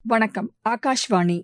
வணக்கம் ஆகாஷ்வாணி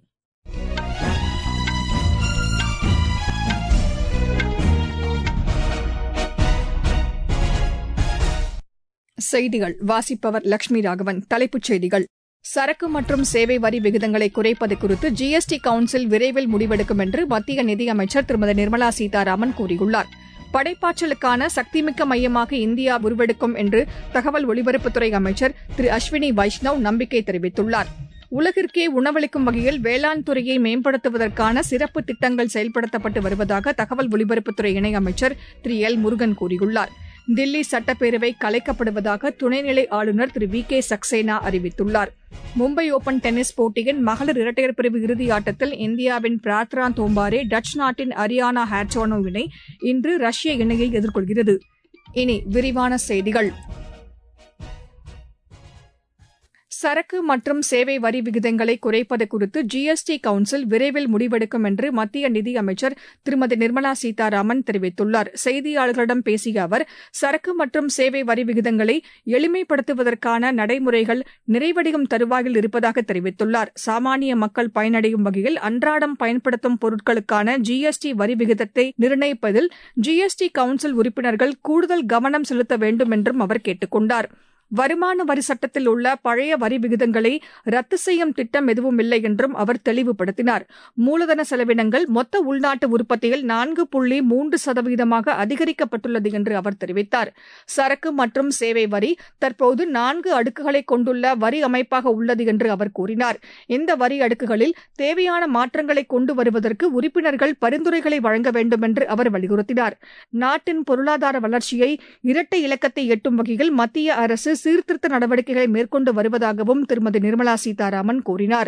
செய்திகள் வாசிப்பவர் லட்சுமி ராகவன் தலைப்புச் செய்திகள் சரக்கு மற்றும் சேவை வரி விகிதங்களை குறைப்பது குறித்து ஜிஎஸ்டி கவுன்சில் விரைவில் முடிவெடுக்கும் என்று மத்திய நிதியமைச்சர் திருமதி நிர்மலா சீதாராமன் கூறியுள்ளார் படைப்பாற்றலுக்கான சக்திமிக்க மையமாக இந்தியா உருவெடுக்கும் என்று தகவல் ஒலிபரப்புத்துறை அமைச்சர் திரு அஸ்வினி வைஷ்ணவ் நம்பிக்கை தெரிவித்துள்ளார் உலகிற்கே உணவளிக்கும் வகையில் வேளாண் துறையை மேம்படுத்துவதற்கான சிறப்பு திட்டங்கள் செயல்படுத்தப்பட்டு வருவதாக தகவல் ஒலிபரப்புத்துறை இணையமைச்சர் திரு எல் முருகன் கூறியுள்ளார் தில்லி சட்டப்பேரவை கலைக்கப்படுவதாக துணைநிலை ஆளுநர் திரு வி கே சக்சேனா அறிவித்துள்ளார் மும்பை ஓபன் டென்னிஸ் போட்டியின் மகளிர் இரட்டையர் பிரிவு இறுதி ஆட்டத்தில் இந்தியாவின் பிராத்ரா தோம்பாரே டச் நாட்டின் அரியானா ஹேர்டோனோ இணை இன்று ரஷ்ய இணையை எதிர்கொள்கிறது இனி விரிவான செய்திகள் சரக்கு மற்றும் சேவை வரி விகிதங்களை குறைப்பது குறித்து ஜிஎஸ்டி கவுன்சில் விரைவில் முடிவெடுக்கும் என்று மத்திய நிதியமைச்சர் திருமதி நிர்மலா சீதாராமன் தெரிவித்துள்ளார் செய்தியாளர்களிடம் பேசிய அவர் சரக்கு மற்றும் சேவை வரி விகிதங்களை எளிமைப்படுத்துவதற்கான நடைமுறைகள் நிறைவடையும் தருவாயில் இருப்பதாக தெரிவித்துள்ளார் சாமானிய மக்கள் பயனடையும் வகையில் அன்றாடம் பயன்படுத்தும் பொருட்களுக்கான ஜிஎஸ்டி வரி விகிதத்தை நிர்ணயிப்பதில் ஜிஎஸ்டி கவுன்சில் உறுப்பினர்கள் கூடுதல் கவனம் செலுத்த வேண்டும் என்றும் அவர் கேட்டுக் கொண்டாா் வருமான வரி சட்டத்தில் உள்ள பழைய வரி விகிதங்களை ரத்து செய்யும் திட்டம் எதுவும் இல்லை என்றும் அவர் தெளிவுபடுத்தினார் மூலதன செலவினங்கள் மொத்த உள்நாட்டு உற்பத்தியில் நான்கு புள்ளி மூன்று சதவீதமாக அதிகரிக்கப்பட்டுள்ளது என்று அவர் தெரிவித்தார் சரக்கு மற்றும் சேவை வரி தற்போது நான்கு அடுக்குகளை கொண்டுள்ள வரி அமைப்பாக உள்ளது என்று அவர் கூறினார் இந்த வரி அடுக்குகளில் தேவையான மாற்றங்களை கொண்டு வருவதற்கு உறுப்பினர்கள் பரிந்துரைகளை வழங்க வேண்டும் என்று அவர் வலியுறுத்தினார் நாட்டின் பொருளாதார வளர்ச்சியை இரட்டை இலக்கத்தை எட்டும் வகையில் மத்திய அரசு சீர்திருத்த நடவடிக்கைகளை மேற்கொண்டு வருவதாகவும் திருமதி நிர்மலா சீதாராமன் கூறினார்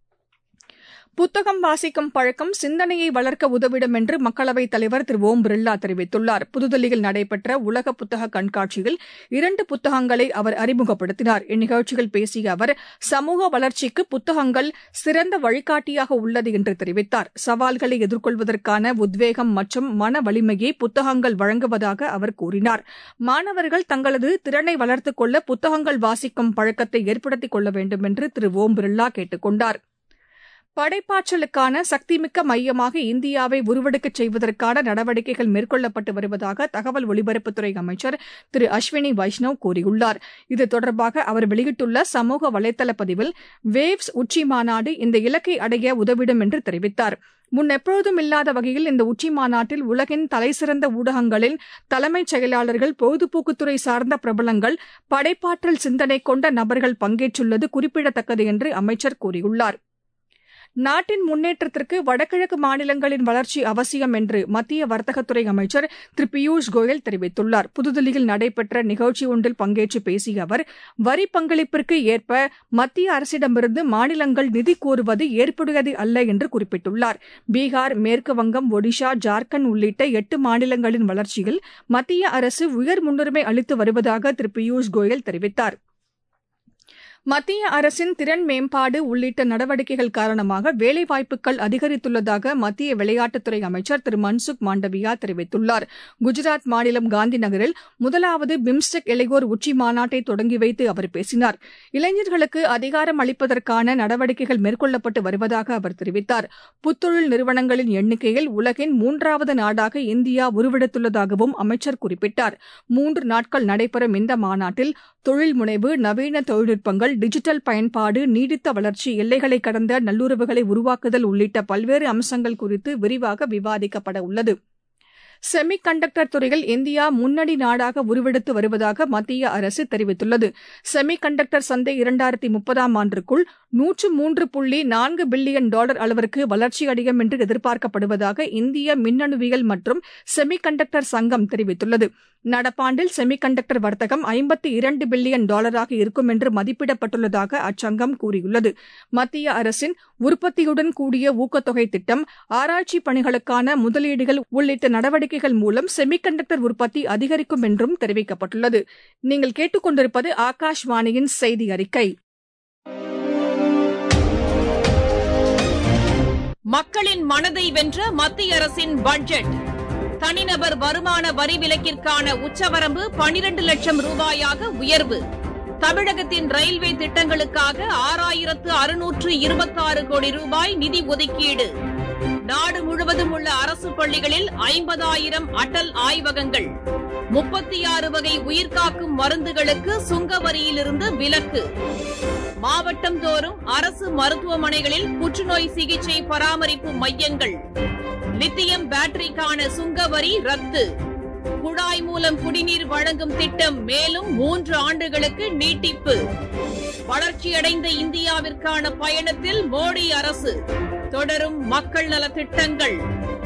புத்தகம் வாசிக்கும் பழக்கம் சிந்தனையை வளர்க்க உதவிடும் என்று மக்களவைத் தலைவர் திரு ஓம் பிர்லா தெரிவித்துள்ளார் புதுதில்லியில் நடைபெற்ற உலக புத்தக கண்காட்சியில் இரண்டு புத்தகங்களை அவர் அறிமுகப்படுத்தினார் இந்நிகழ்ச்சியில் பேசிய அவர் சமூக வளர்ச்சிக்கு புத்தகங்கள் சிறந்த வழிகாட்டியாக உள்ளது என்று தெரிவித்தார் சவால்களை எதிர்கொள்வதற்கான உத்வேகம் மற்றும் மன வலிமையை புத்தகங்கள் வழங்குவதாக அவர் கூறினார் மாணவர்கள் தங்களது திறனை வளர்த்துக் கொள்ள புத்தகங்கள் வாசிக்கும் பழக்கத்தை ஏற்படுத்திக் கொள்ள வேண்டும் என்று திரு ஓம் பிர்லா கேட்டுக் கொண்டாா் படைப்பாற்றலுக்கான சக்திமிக்க மையமாக இந்தியாவை உருவெடுக்கச் செய்வதற்கான நடவடிக்கைகள் மேற்கொள்ளப்பட்டு வருவதாக தகவல் ஒலிபரப்புத்துறை அமைச்சர் திரு அஸ்வினி வைஷ்ணவ் கூறியுள்ளார் இது தொடர்பாக அவர் வெளியிட்டுள்ள சமூக வலைதள பதிவில் வேவ்ஸ் உச்சி மாநாடு இந்த இலக்கை அடைய உதவிடும் என்று தெரிவித்தார் முன் எப்பொழுதும் இல்லாத வகையில் இந்த உச்சி மாநாட்டில் உலகின் தலைசிறந்த ஊடகங்களின் தலைமைச் செயலாளர்கள் பொழுதுபோக்குத்துறை சார்ந்த பிரபலங்கள் படைப்பாற்றல் சிந்தனை கொண்ட நபர்கள் பங்கேற்றுள்ளது குறிப்பிடத்தக்கது என்று அமைச்சர் கூறியுள்ளார் நாட்டின் முன்னேற்றத்திற்கு வடகிழக்கு மாநிலங்களின் வளர்ச்சி அவசியம் என்று மத்திய வர்த்தகத்துறை அமைச்சர் திரு பியூஷ் கோயல் தெரிவித்துள்ளார் புதுதில்லியில் நடைபெற்ற நிகழ்ச்சி ஒன்றில் பங்கேற்று பேசிய அவர் வரி பங்களிப்பிற்கு ஏற்ப மத்திய அரசிடமிருந்து மாநிலங்கள் நிதி கோருவது ஏற்புடையது அல்ல என்று குறிப்பிட்டுள்ளார் பீகார் மேற்கு வங்கம் ஒடிஷா ஜார்க்கண்ட் உள்ளிட்ட எட்டு மாநிலங்களின் வளர்ச்சியில் மத்திய அரசு உயர் முன்னுரிமை அளித்து வருவதாக திரு பியூஷ் கோயல் தெரிவித்தாா் மத்திய அரசின் திறன் மேம்பாடு உள்ளிட்ட நடவடிக்கைகள் காரணமாக வேலைவாய்ப்புகள் அதிகரித்துள்ளதாக மத்திய விளையாட்டுத்துறை அமைச்சர் திரு மன்சுக் மாண்டவியா தெரிவித்துள்ளார் குஜராத் மாநிலம் காந்தி நகரில் முதலாவது பிம்ஸ்டெக் இளையோர் உச்சி மாநாட்டை தொடங்கி வைத்து அவர் பேசினார் இளைஞர்களுக்கு அதிகாரம் அளிப்பதற்கான நடவடிக்கைகள் மேற்கொள்ளப்பட்டு வருவதாக அவர் தெரிவித்தார் புத்தொழில் நிறுவனங்களின் எண்ணிக்கையில் உலகின் மூன்றாவது நாடாக இந்தியா உருவெடுத்துள்ளதாகவும் அமைச்சர் குறிப்பிட்டார் மூன்று நாட்கள் நடைபெறும் இந்த மாநாட்டில் தொழில் முனைவு நவீன தொழில்நுட்பங்கள் டிஜிட்டல் பயன்பாடு நீடித்த வளர்ச்சி எல்லைகளை கடந்த நல்லுறவுகளை உருவாக்குதல் உள்ளிட்ட பல்வேறு அம்சங்கள் குறித்து விரிவாக விவாதிக்கப்பட உள்ளது செமி கண்டக்டர் துறையில் இந்தியா முன்னணி நாடாக உருவெடுத்து வருவதாக மத்திய அரசு தெரிவித்துள்ளது செமி கண்டக்டர் சந்தை இரண்டாயிரத்தி முப்பதாம் ஆண்டிற்குள் நூற்று மூன்று புள்ளி நான்கு பில்லியன் டாலர் அளவிற்கு வளர்ச்சியடையும் என்று எதிர்பார்க்கப்படுவதாக இந்திய மின்னணுவியல் மற்றும் செமி கண்டக்டர் சங்கம் தெரிவித்துள்ளது நடப்பாண்டில் செமி கண்டக்டர் வர்த்தகம் ஐம்பத்தி இரண்டு பில்லியன் டாலராக இருக்கும் என்று மதிப்பிடப்பட்டுள்ளதாக அச்சங்கம் கூறியுள்ளது மத்திய அரசின் உற்பத்தியுடன் கூடிய ஊக்கத்தொகை திட்டம் ஆராய்ச்சி பணிகளுக்கான முதலீடுகள் உள்ளிட்ட நடவடிக்கைகள் மூலம் செமி கண்டக்டர் உற்பத்தி அதிகரிக்கும் என்றும் தெரிவிக்கப்பட்டுள்ளது நீங்கள் கேட்டுக்கொண்டிருப்பது ஆகாஷ்வாணியின் செய்தி அறிக்கை மக்களின் மனதை வென்ற மத்திய அரசின் பட்ஜெட் தனிநபர் வருமான வரி விலக்கிற்கான உச்சவரம்பு பனிரண்டு லட்சம் ரூபாயாக உயர்வு தமிழகத்தின் ரயில்வே திட்டங்களுக்காக ஆறாயிரத்து அறுநூற்று இருபத்தாறு கோடி ரூபாய் நிதி ஒதுக்கீடு நாடு முழுவதும் உள்ள அரசு பள்ளிகளில் ஐம்பதாயிரம் அடல் ஆய்வகங்கள் முப்பத்தி ஆறு வகை உயிர்காக்கும் மருந்துகளுக்கு சுங்க வரியிலிருந்து விலக்கு மாவட்டம் தோறும் அரசு மருத்துவமனைகளில் புற்றுநோய் சிகிச்சை பராமரிப்பு மையங்கள் லித்தியம் பேட்டரிக்கான சுங்க வரி ரத்து குழாய் மூலம் குடிநீர் வழங்கும் திட்டம் மேலும் மூன்று ஆண்டுகளுக்கு நீட்டிப்பு வளர்ச்சியடைந்த இந்தியாவிற்கான பயணத்தில் மோடி அரசு தொடரும் மக்கள் நலத் திட்டங்கள்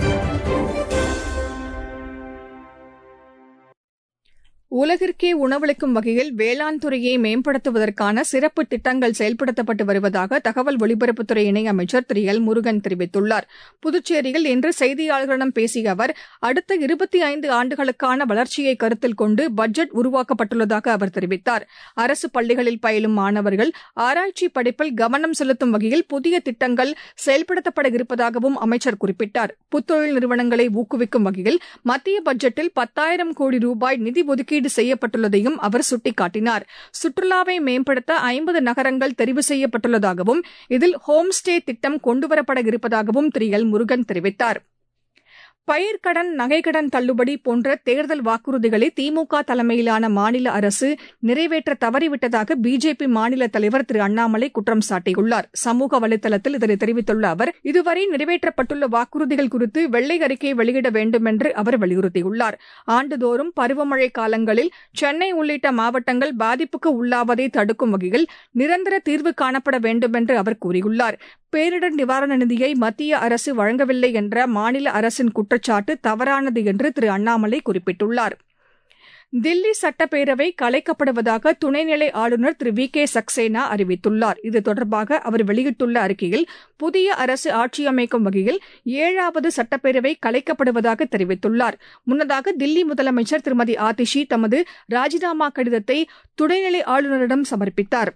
உலகிற்கே உணவளிக்கும் வகையில் வேளாண் துறையை மேம்படுத்துவதற்கான சிறப்பு திட்டங்கள் செயல்படுத்தப்பட்டு வருவதாக தகவல் ஒலிபரப்புத்துறை இணையமைச்சர் திரு எல் முருகன் தெரிவித்துள்ளார் புதுச்சேரியில் இன்று செய்தியாளர்களிடம் பேசிய அவர் அடுத்த இருபத்தி ஐந்து ஆண்டுகளுக்கான வளர்ச்சியை கருத்தில் கொண்டு பட்ஜெட் உருவாக்கப்பட்டுள்ளதாக அவர் தெரிவித்தார் அரசு பள்ளிகளில் பயிலும் மாணவர்கள் ஆராய்ச்சி படிப்பில் கவனம் செலுத்தும் வகையில் புதிய திட்டங்கள் செயல்படுத்தப்பட இருப்பதாகவும் அமைச்சர் குறிப்பிட்டார் புத்தொழில் நிறுவனங்களை ஊக்குவிக்கும் வகையில் மத்திய பட்ஜெட்டில் பத்தாயிரம் கோடி ரூபாய் நிதி ஒதுக்கீடு ஒதுக்கீடு செய்யப்பட்டுள்ளதையும் அவர் சுட்டிக்காட்டினார் சுற்றுலாவை மேம்படுத்த ஐம்பது நகரங்கள் தெரிவு செய்யப்பட்டுள்ளதாகவும் இதில் ஹோம் ஸ்டே திட்டம் கொண்டுவரப்பட இருப்பதாகவும் திரு எல் முருகன் தெரிவித்தார் பயிர்க்கடன் நகைக்கடன் தள்ளுபடி போன்ற தேர்தல் வாக்குறுதிகளை திமுக தலைமையிலான மாநில அரசு நிறைவேற்ற தவறிவிட்டதாக பிஜேபி மாநில தலைவர் திரு அண்ணாமலை குற்றம் சாட்டியுள்ளார் சமூக வலைதளத்தில் இதனை தெரிவித்துள்ள அவர் இதுவரை நிறைவேற்றப்பட்டுள்ள வாக்குறுதிகள் குறித்து வெள்ளை அறிக்கை வெளியிட வேண்டும் என்று அவர் வலியுறுத்தியுள்ளார் ஆண்டுதோறும் பருவமழை காலங்களில் சென்னை உள்ளிட்ட மாவட்டங்கள் பாதிப்புக்கு உள்ளாவதை தடுக்கும் வகையில் நிரந்தர தீர்வு காணப்பட வேண்டும் என்று அவர் கூறியுள்ளார் பேரிடர் நிவாரண நிதியை மத்திய அரசு வழங்கவில்லை என்ற மாநில அரசின் குற்றச்சாட்டு தவறானது என்று திரு அண்ணாமலை குறிப்பிட்டுள்ளார் தில்லி சட்டப்பேரவை கலைக்கப்படுவதாக துணைநிலை ஆளுநர் திரு வி கே சக்சேனா அறிவித்துள்ளார் இது தொடர்பாக அவர் வெளியிட்டுள்ள அறிக்கையில் புதிய அரசு ஆட்சியமைக்கும் வகையில் ஏழாவது சட்டப்பேரவை கலைக்கப்படுவதாக தெரிவித்துள்ளார் முன்னதாக தில்லி முதலமைச்சர் திருமதி ஆதிஷி தமது ராஜினாமா கடிதத்தை துணைநிலை ஆளுநரிடம் சமர்ப்பித்தாா்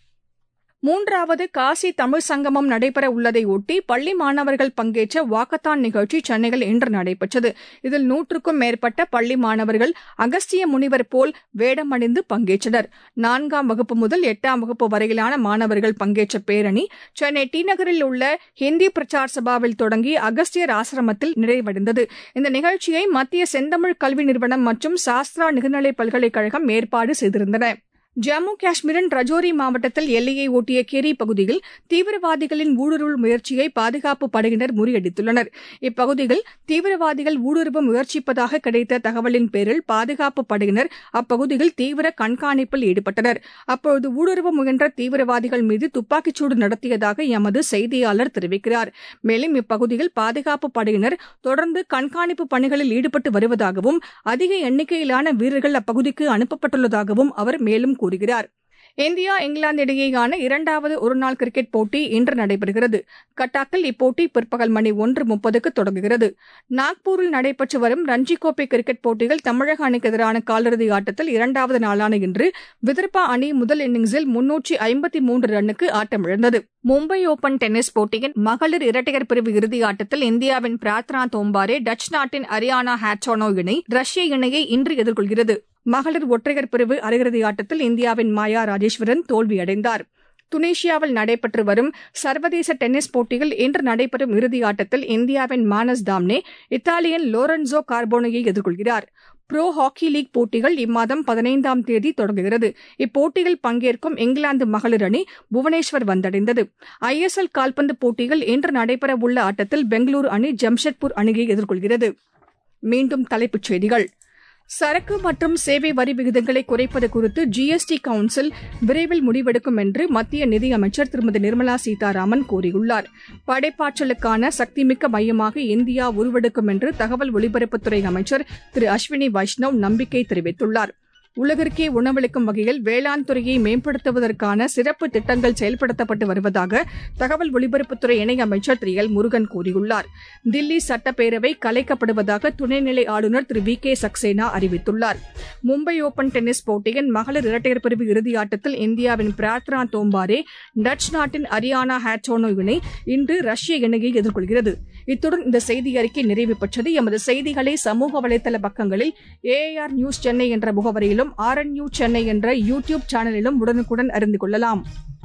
மூன்றாவது காசி தமிழ் சங்கமம் நடைபெற உள்ளதை ஒட்டி பள்ளி மாணவர்கள் பங்கேற்ற வாக்கத்தான் நிகழ்ச்சி சென்னையில் இன்று நடைபெற்றது இதில் நூற்றுக்கும் மேற்பட்ட பள்ளி மாணவர்கள் அகஸ்திய முனிவர் போல் வேடம் அணிந்து பங்கேற்றனர் நான்காம் வகுப்பு முதல் எட்டாம் வகுப்பு வரையிலான மாணவர்கள் பங்கேற்ற பேரணி சென்னை டி நகரில் உள்ள ஹிந்தி பிரச்சார் சபாவில் தொடங்கி அகஸ்தியர் ஆசிரமத்தில் நிறைவடைந்தது இந்த நிகழ்ச்சியை மத்திய செந்தமிழ் கல்வி நிறுவனம் மற்றும் சாஸ்திரா நிகர்நிலை பல்கலைக்கழகம் ஏற்பாடு செய்திருந்தன ஜம்மு காஷ்மீரின் ரஜோரி மாவட்டத்தில் எல்லையை ஒட்டிய கேரி பகுதியில் தீவிரவாதிகளின் ஊடுருவல் முயற்சியை பாதுகாப்பு படையினர் முறியடித்துள்ளனர் இப்பகுதியில் தீவிரவாதிகள் ஊடுருவ முயற்சிப்பதாக கிடைத்த தகவலின் பேரில் பாதுகாப்பு படையினர் அப்பகுதியில் தீவிர கண்காணிப்பில் ஈடுபட்டனர் அப்போது ஊடுருவ முயன்ற தீவிரவாதிகள் மீது துப்பாக்கிச்சூடு நடத்தியதாக எமது செய்தியாளர் தெரிவிக்கிறார் மேலும் இப்பகுதியில் பாதுகாப்பு படையினர் தொடர்ந்து கண்காணிப்பு பணிகளில் ஈடுபட்டு வருவதாகவும் அதிக எண்ணிக்கையிலான வீரர்கள் அப்பகுதிக்கு அனுப்பப்பட்டுள்ளதாகவும் அவர் மேலும் கூறுகிறார் இந்தியா இங்கிலாந்து இடையேயான இரண்டாவது ஒருநாள் கிரிக்கெட் போட்டி இன்று நடைபெறுகிறது கட்டாக்கில் இப்போட்டி பிற்பகல் மணி ஒன்று முப்பதுக்கு தொடங்குகிறது நாக்பூரில் நடைபெற்று வரும் ரஞ்சி கோப்பை கிரிக்கெட் போட்டியில் தமிழக அணிக்கு எதிரான காலிறுதி ஆட்டத்தில் இரண்டாவது நாளான இன்று விதர்பா அணி முதல் இன்னிங்ஸில் முன்னூற்றி ஐம்பத்தி மூன்று ரன்னுக்கு ஆட்டமிழந்தது மும்பை ஓபன் டென்னிஸ் போட்டியின் மகளிர் இரட்டையர் பிரிவு இறுதி ஆட்டத்தில் இந்தியாவின் பிரார்த்தனா தோம்பாரே டச் நாட்டின் அரியானா ஹேட்சோனோ இணை ரஷ்ய இணையை இன்று எதிர்கொள்கிறது மகளிர் ஒற்றையர் பிரிவு அரையிறுதி ஆட்டத்தில் இந்தியாவின் மாயா ராஜேஸ்வரன் தோல்வியடைந்தார் துனிஷியாவில் நடைபெற்று வரும் சர்வதேச டென்னிஸ் போட்டியில் இன்று நடைபெறும் இறுதி ஆட்டத்தில் இந்தியாவின் மானஸ் தாம்னே இத்தாலியன் லோரன்சோ கார்போனையை எதிர்கொள்கிறார் புரோ ஹாக்கி லீக் போட்டிகள் இம்மாதம் பதினைந்தாம் தேதி தொடங்குகிறது இப்போட்டியில் பங்கேற்கும் இங்கிலாந்து மகளிர் அணி புவனேஸ்வர் வந்தடைந்தது ஐஎஸ்எல் கால்பந்து போட்டியில் இன்று நடைபெறவுள்ள ஆட்டத்தில் பெங்களூரு அணி ஜம்ஷெட்பூர் அணியை எதிர்கொள்கிறது மீண்டும் தலைப்புச் செய்திகள் சரக்கு மற்றும் சேவை வரி விகிதங்களை குறைப்பது குறித்து ஜிஎஸ்டி கவுன்சில் விரைவில் முடிவெடுக்கும் என்று மத்திய நிதியமைச்சர் திருமதி நிர்மலா சீதாராமன் கூறியுள்ளார் படைப்பாற்றலுக்கான சக்திமிக்க மையமாக இந்தியா உருவெடுக்கும் என்று தகவல் ஒலிபரப்புத்துறை அமைச்சர் திரு அஸ்வினி வைஷ்ணவ் நம்பிக்கை தெரிவித்துள்ளார் உலகிற்கே உணவளிக்கும் வகையில் வேளாண் துறையை மேம்படுத்துவதற்கான சிறப்பு திட்டங்கள் செயல்படுத்தப்பட்டு வருவதாக தகவல் ஒலிபரப்புத்துறை இணையமைச்சர் திரு எல் முருகன் கூறியுள்ளார் தில்லி சட்டப்பேரவை கலைக்கப்படுவதாக துணைநிலை ஆளுநர் திரு வி கே சக்சேனா அறிவித்துள்ளார் மும்பை ஓபன் டென்னிஸ் போட்டியின் மகளிர் இரட்டையர் பிரிவு இறுதியாட்டத்தில் இந்தியாவின் பிரார்த்தனா தோம்பாரே டச் நாட்டின் அரியானா ஹேட்சோனோ இணை இன்று ரஷ்ய இணையை எதிர்கொள்கிறது இத்துடன் இந்த செய்தி அறிக்கை நிறைவு பெற்றது எமது செய்திகளை சமூக வலைதள பக்கங்களில் ஏஆர் நியூஸ் சென்னை என்ற முகவரியிலும் ஆர் என் நியூஸ் சென்னை என்ற யூ டியூப் சேனலிலும் உடனுக்குடன் அறிந்து கொள்ளலாம்